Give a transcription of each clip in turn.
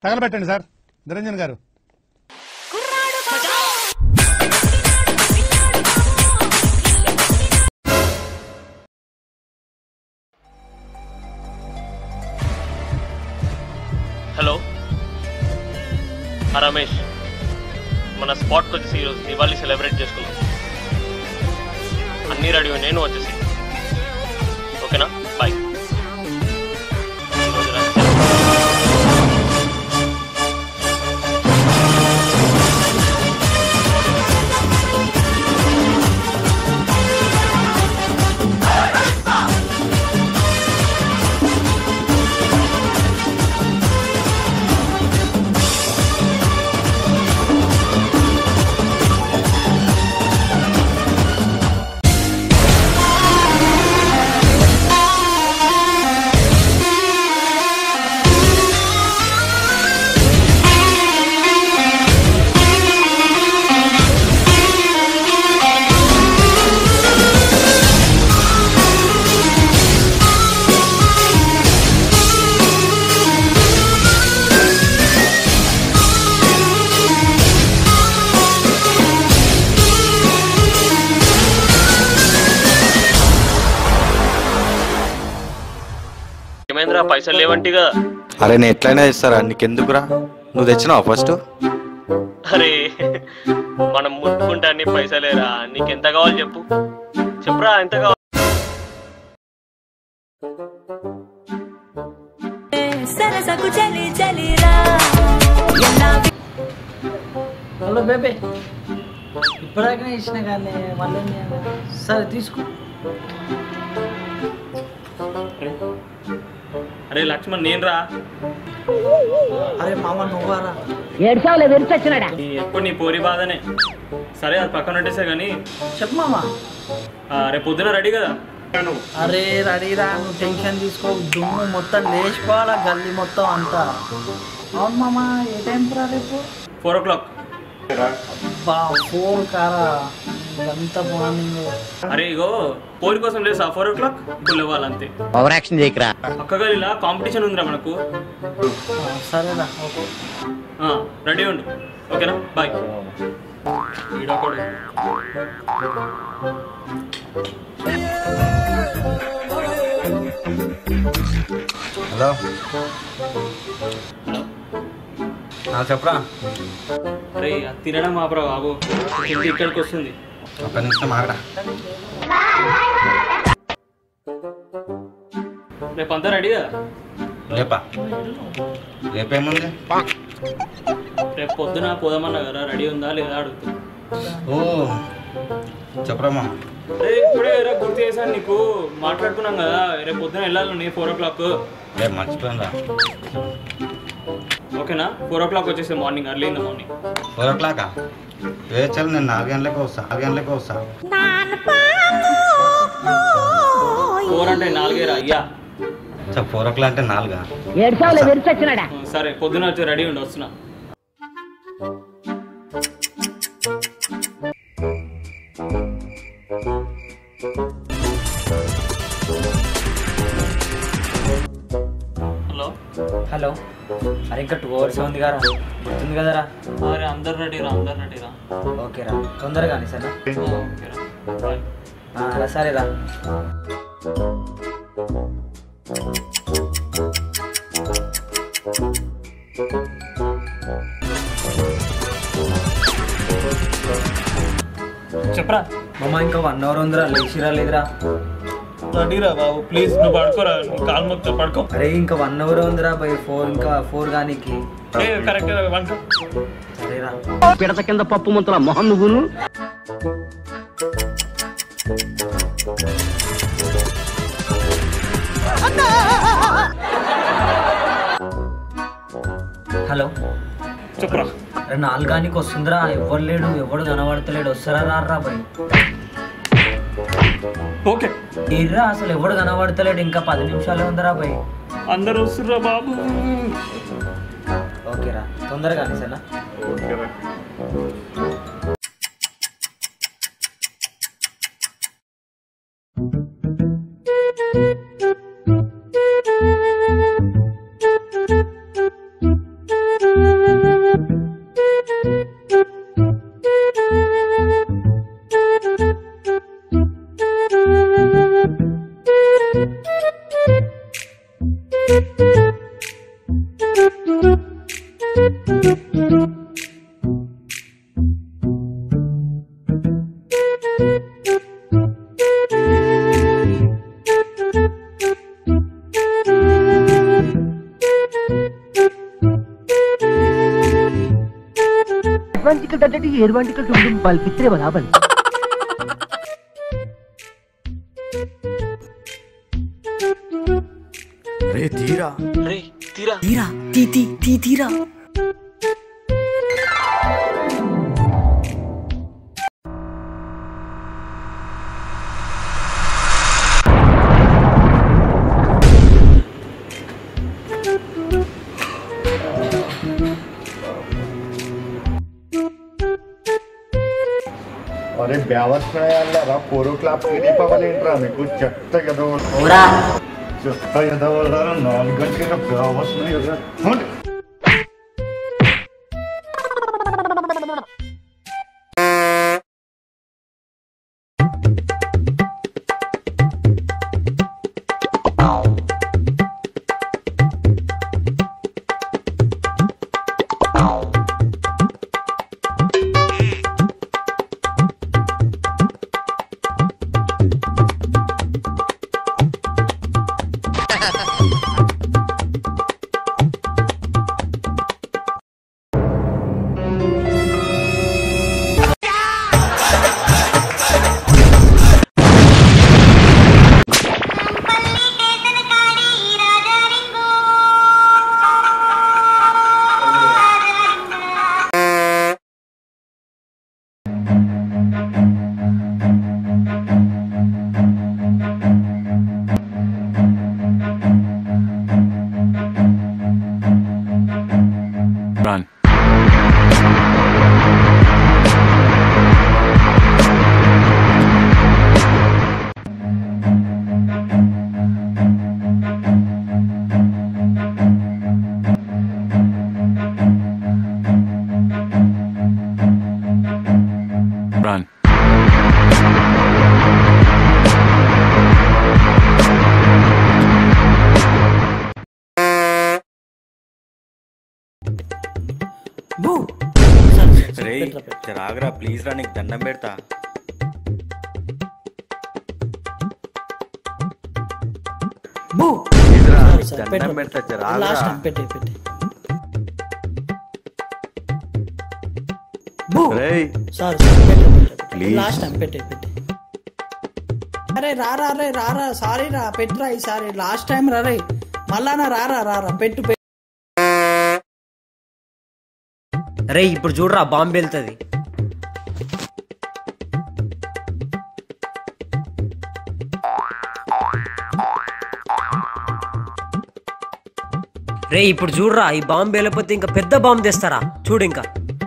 తగలబెట్టండి sir Niranjan గారు hello ఆ రమేష్ మన స్పాట్కి వచ్చేసి ఈరోజు దివాళీ సెలబ్రేట్ చేసుకుందాం అన్నీ రెడీ నేను వచ్చేసి ఓకేనా బాయ్ ఈరోజు రాత్రి ఏమైందిరా పైసలు లేవంటిగా అరే నేను ఎట్లయినా ఇస్తారా నీకెందుకురా నువ్వు తెచ్చినావా ఫస్ట్ అరే మనం ముట్టుకుంటే అన్ని పైసలేరా నీకు ఎంత కావాలి చెప్పు చెప్పురా ఎంత కావాలి సరసకు చలి చలిరా ఎలా హలో బేబే ఇప్పటిదాకా ఇచ్చిన కానీ మళ్ళీ ఏం చేయాలి? సరే తీసుకో అరే లక్ష్మణ్ నేను రా అరే మామ నువ్వారా ఎప్పుడు నీ పోరి బాధనే సరే అది పక్కన పెట్టేసా కానీ చెప్పు మామ రేపు పొద్దున రెడీ కదా అరే రెడీరా నువ్వు టెన్షన్ తీసుకో దుమ్ము మొత్తం లేచిపోవాలా గల్లీ మొత్తం అంతా అవును మామ ఏ టైం రా రేపు ఫోర్ ఓ క్లాక్ బా ఫోర్ కారా ఇదంతా మార్నింగ్ అరే ఇగో పోరి కోసం లేదు ఫోర్ ఓ క్లాక్ ఇప్పుడు ఇవ్వాలంతే ఓవర్ యాక్షన్ చేయకరా పక్క గదిలా కాంపిటీషన్ ఉందిరా మనకు సరేరా ఓకే రెడీ ఉండు ఓకేనా బాయ్ ఈడొకడు హలో చెప్పరా అరే అది తినడం ఆపరా బాబు తిండి ఇక్కడికి వస్తుంది ఒక నిమిషం ఆగరా రేపు అంతా రెడీగా లేపా రేపేముంది రేపు పొద్దున పోదామన్నా కదా రెడీ ఉందా లేదా అడుగుతుంది ఓ చెప్పరామా అరే ఇప్పుడే రేపు గుర్తు చేశాను నీకు మాట్లాడుకున్నాం కదా రేపు పొద్దున వెళ్ళాలి నేను ఫోర్ ఓ క్లాక్ రేపు మర్చిపోయిందా ఓకేనా ఫోర్ ఓ క్లాక్ వచ్చేసి morning early in the morning four ఓ క్లాకా వేచాలి నేను నాలుగు గంటలకు వస్తా నాలుగు గంటలకు వస్తా ఫోర్ అంటే నాలుగేరా అయ్యా సార్ ఫోర్ ఓ క్లాక్ అంటే నాలుగా సరే పొద్దున వచ్చి రెడీ ఉండి వస్తున్నా హలో హలో అరే ఇంకా టూ అవర్స్ ఉంది కదా గుర్తుంది కదరా అరే అందరు రెడీ రా అందరు రెడీ రా ఓకేరా తొందరగా సరే ఓకేరా బాయ్ సరేరా చెప్పరా మమ్మ ఇంకా వన్ అవర్ ఉందిరా లేచిరా లేదురా రెడీరా బాబు ప్లీజ్ నువ్వు పడుకోరా నువ్వు కాలు మొత్తం పడుకో అరే ఇంకా వన్ అవర్ ఉందిరా బై ఫోర్ ఇంకా ఫోర్ గానికి కరెక్ట్ వంట సరేరా పిడత కింద పప్పు ముంతల మొహం నువ్వును హలో చెప్పురా అరే నాలుగానికి వస్తుందిరా ఎవరు లేడు ఎవడు కనబడతలేడు వస్తారా రారా బై ఓకే ఎర్రా అసలు ఎవడు కనబడతలేడు ఇంకా పది నిమిషాలే ఉందిరా బై అందరు వస్తుర్రా బాబు ఓకేరా తొందరగా సరేనా రే తీరా తీరా తీ తీ తీ తీరా అరే వ్యవసాయాలరా పొరు క్లాప్ పవలేంట్రా మీకు చెత్త ఎదవ చెత్త ఎదవలరా నాలుగు గంటల వ్యవసాయం Run. Run. బూ రే రాగరా ప్లీజ్ రా నీకు దండం పెడతా బూ ప్లీజ్ రా సరే, నీకు సరే, దండం పెట్టు. పెడతా లాస్ట్ రాగరా టైం పెట్టే పెట్టే బూ రేయ్ సారీ సారీ పెట్టే పెట్టే Please. లాస్ట్ టైం పెట్టే పెట్టే అరే రారా అరే రారా సారీ రా పెట్టురా ఈసారి లాస్ట్ టైం రా రే మళ్ళా నా రారా రారా పెట్టు పెట్టు రే ఇప్పుడు చూడరా బాంబు వెళ్తుంది రే ఇప్పుడు చూడరా ఈ బాంబు వెళ్ళిపోతే ఇంకా పెద్ద బాంబు తెస్తారా చూడు ఇంకా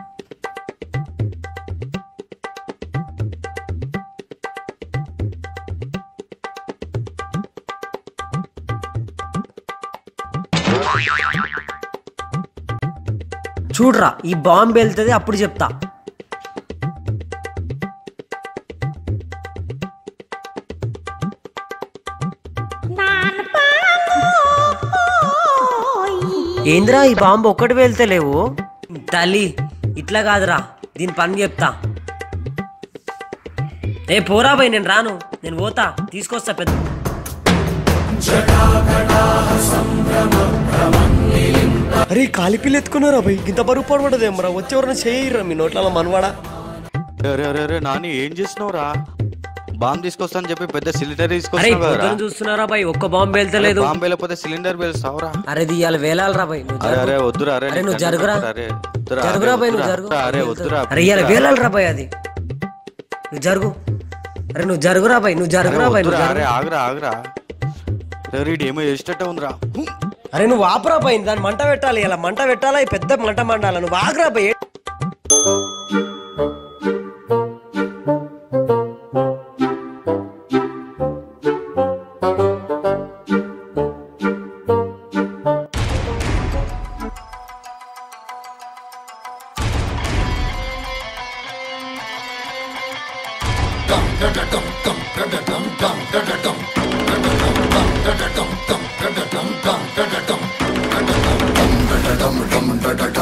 చూడరా ఈ బాంబు వెళ్తుంది అప్పుడు చెప్తా ఏంద్రా ఈ బాంబు ఒక్కటి వెళ్తలేవు తల్లి ఇట్లా కాదురా దీని పని చెప్తా ఏ పోరా పోయి నేను రాను నేను పోతా తీసుకొస్తా పెద్ద అరే కాలిపిల్లి ఎత్తుకున్నారా భయ్ ఇంత బరువు పడబడదేమరా వచ్చేవరన్నా చేయరా మీ నోట్ల మనవాడా అరే అరే అరే నాని ఏం చేసినావురా బాంబు తీసుకొస్తాను చెప్పి పెద్ద సిలిండర్ అరే తీసుకొస్తావు కదరా పొద్దున చూస్తున్నారా భయ్ ఒక్క బాంబు వెళ్తలేదు బాంబు వెళ్ళిపోతే సిలిండర్ పేలుస్తావురా అరే ఇది ఇవాళ వేలాలరా భయ్ నువ్వు అరే జరుగు. అరే వద్దురా అరే అరే నీకు నువ్వు దండం జరుగురా పెడతా, అరే వద్దురా, జరుగురా అరే భయ్ నువ్వు వద్దురా, జరుగు అరే వద్దురా అరే ఇవాళ please రా. వేలాలరా భయ్ అది నువ్వు జరుగు అరే నువ్వు జరుగురా భయ్ నువ్వు అరే జరుగురా భయ్ నువ్వు వద్దురా, అరే జరుగు. ఆగురా ఆగురా అరే వీడు ఏమో చేసేటట్టే ఉందిరా అరే నువ్వు ఆపరా భయ్ దాన్ని మంట పెట్టాలి ఇలా మంట పెట్టాలా ఈ పెద్ద మంట మండాలి నువ్వు ఆగురా భయ్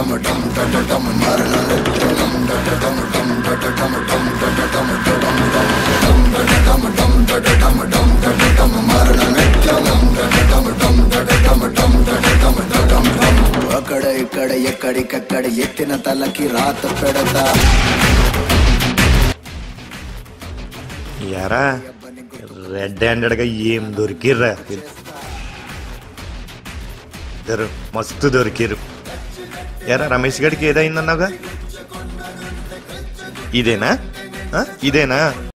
అక్కడ ఇక్కడ ఎక్కడికక్కడ ఎత్తిన తలకి రాత పెడతా యారా రెడ్ హ్యాండెడ్గా ఏం దొరికిర్రా ఇద్దరు మస్తు దొరికిరు ఎరా రమేష్ గడికి ఏదైందన్నావుగా ఇదేనా ఆ? ఇదేనా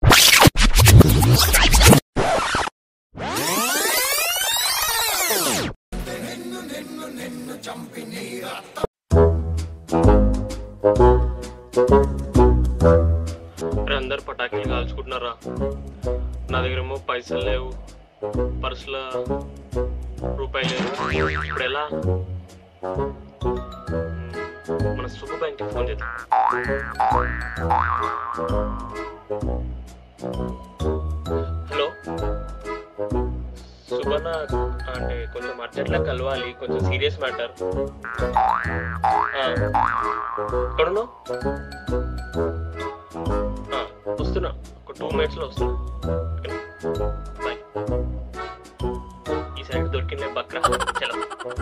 ఇప్పుడు అందరు పటాకులు కాల్చుకుంటున్నారా నా దగ్గర ఏమో పైసలు లేవు పర్సులో రూపాయలు లేవు ఇప్పుడు ఎలా మన సూపర్ బ్యాంక్కి ఫోన్ చేద్దాం హలో సుబర్ణ అంటే కొంచెం అర్జెంట్లో కలవాలి కొంచెం సీరియస్ మ్యాటర్ ఎక్కడున్నావు ఆ, వస్తున్నా ఒక టూ మినిట్స్లో వస్తున్నా బాయ్ ఈ సైడ్ దొరికిందే బక్రా చలో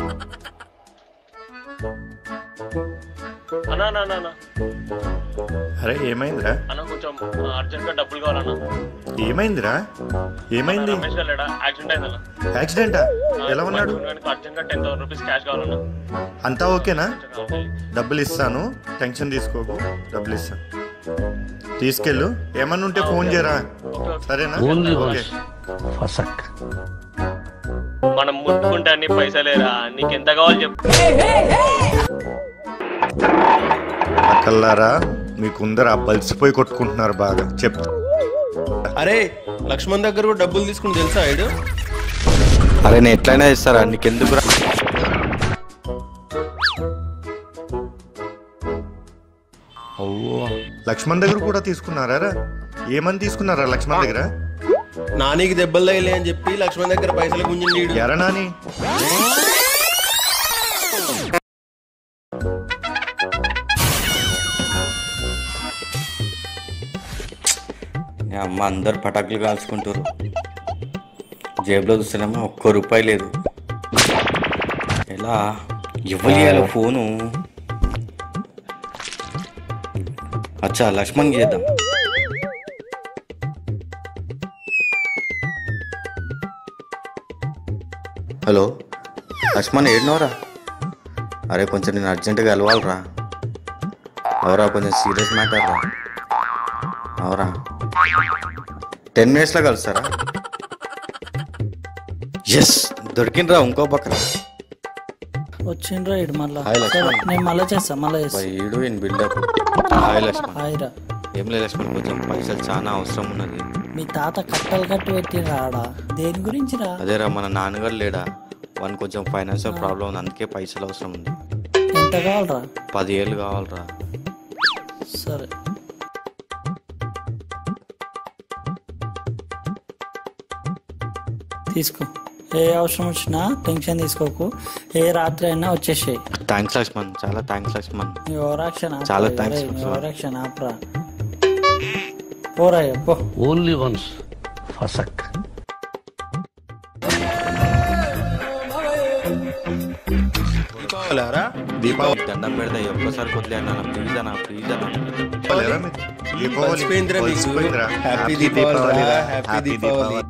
అన్నా అన్నా అన్నా, అన్నా అరే ఏమైందిరా అన్న కొంచెం అర్జెంట్గా డబ్బులు కావాలన్నా ఏమైందిరా ఏమైంది రమేష్ గారు లేడా యాక్సిడెంట్ అయిందన్న యాక్సిడెంటా ఎలా ఉన్నాడు అర్జెంట్గా టెన్ థౌసండ్ రూపీస్ క్యాష్ కావాలన్నా అంతా ఓకేనా కొంచెం కావాలి. డబ్బులు ఇస్తాను టెన్షన్ తీసుకోకు డబ్బులు ఇస్తాను తీసుకెళ్ళు ఏమన్నా ఉంటే ఫోన్ చేయరా సరేనా ఓకే మనం ముట్టుకుంటే అన్ని పైసలేరా నీకు ఎంత కావాలి చెప్పు అక్కల్లారా మీకుందరు ఆ బలిసిపోయి కొట్టుకుంటున్నారు బాగా చెప్తా అరే లక్ష్మణ్ దగ్గర కూడా డబ్బులు తీసుకుని తెలుసా ఐడు అరే నేను ఎట్లయినా ఇస్తారా నీకెందుకు రా అవ్వో లక్ష్మణ్ దగ్గర కూడా తీసుకున్నారా రా? ఏమని తీసుకున్నారా లక్ష్మణ్ దగ్గర నానికి దెబ్బలు తగిలే అని చెప్పి లక్ష్మణ్ దగ్గర పైసలు గుంజిండి ఈడు. ఎరా నాని ఈ అమ్మ అందరు పటాకులు కాల్చుకుంటారు జేబులో చూస్తేనేమో ఒక్క రూపాయి లేదు ఎలా ఇవ్వలేయాలి ఫోను అచ్చా లక్ష్మణ్ చేద్దాం హలో లక్ష్మణ్ ఏడినవరా అరే కొంచెం నేను అర్జెంటుగా కలవాలరా అవరా కొంచెం సీరియస్ మ్యాటర్ రా అవరా టెన్ మినిట్స్లో కలుస్తారా ఎస్ దొరికిండ్రా ఇంకో పక్కన వచ్చిండ్రా ఇటు మళ్ళా హాయ్ లక్ష్మణ్. సరే, నేను మళ్ళా చేస్తా మళ్ళా చేస్తా ఈడు ఇన్ బిల్డప్ హాయ్ లక్ష్మణ్ హాయ్ రా ఏం లేదు లక్ష్మణ్ కొంచెం పైసలు చాలా అవసరం ఉన్నది మీ తాత కట్టలు కట్టి పెట్టిరా ఆడ దేని గురించి రా అదేరా మన నాన్నగారు లేడా వానికి కొంచెం ఫైనాన్షియల్ ప్రాబ్లం ఉంది అందుకే పైసలు అవసరం ఉంది ఎంత కావాలరా పది ఏళ్ళు కావాలరా సరే తీసుకో ఏ అవసరం వచ్చినా టెన్షన్ తీసుకోకు ఏ రాత్రి అయినా వచ్చేసాయి థ్యాంక్స్ లక్ష్మణ్ చాలా థ్యాంక్స్ లక్ష్మణ్ నీ ఓవరాక్షన్ ఆపురా. చాలా thanks, ఒరేయ్, నీ సార్. ఓవరాక్షన్ ఆపరా పోరా పో ఓన్లీ వన్స్ ఫసక్ దీపావళిరా దీపావళి దండం పెడతా ఈ ఒక్కసారి కొద్దిలే అన్న ప్లీజ్ అన్న ప్లీజ్ అన్న లేరా మీరు? దీపావళి కలిసిపోయిందిరా మీకు. కలిసిపోయిందిరా. హ్యాపీ హ్యాపీ దీపావళి రా, దీపావళి రా. Happy happy Deepavali.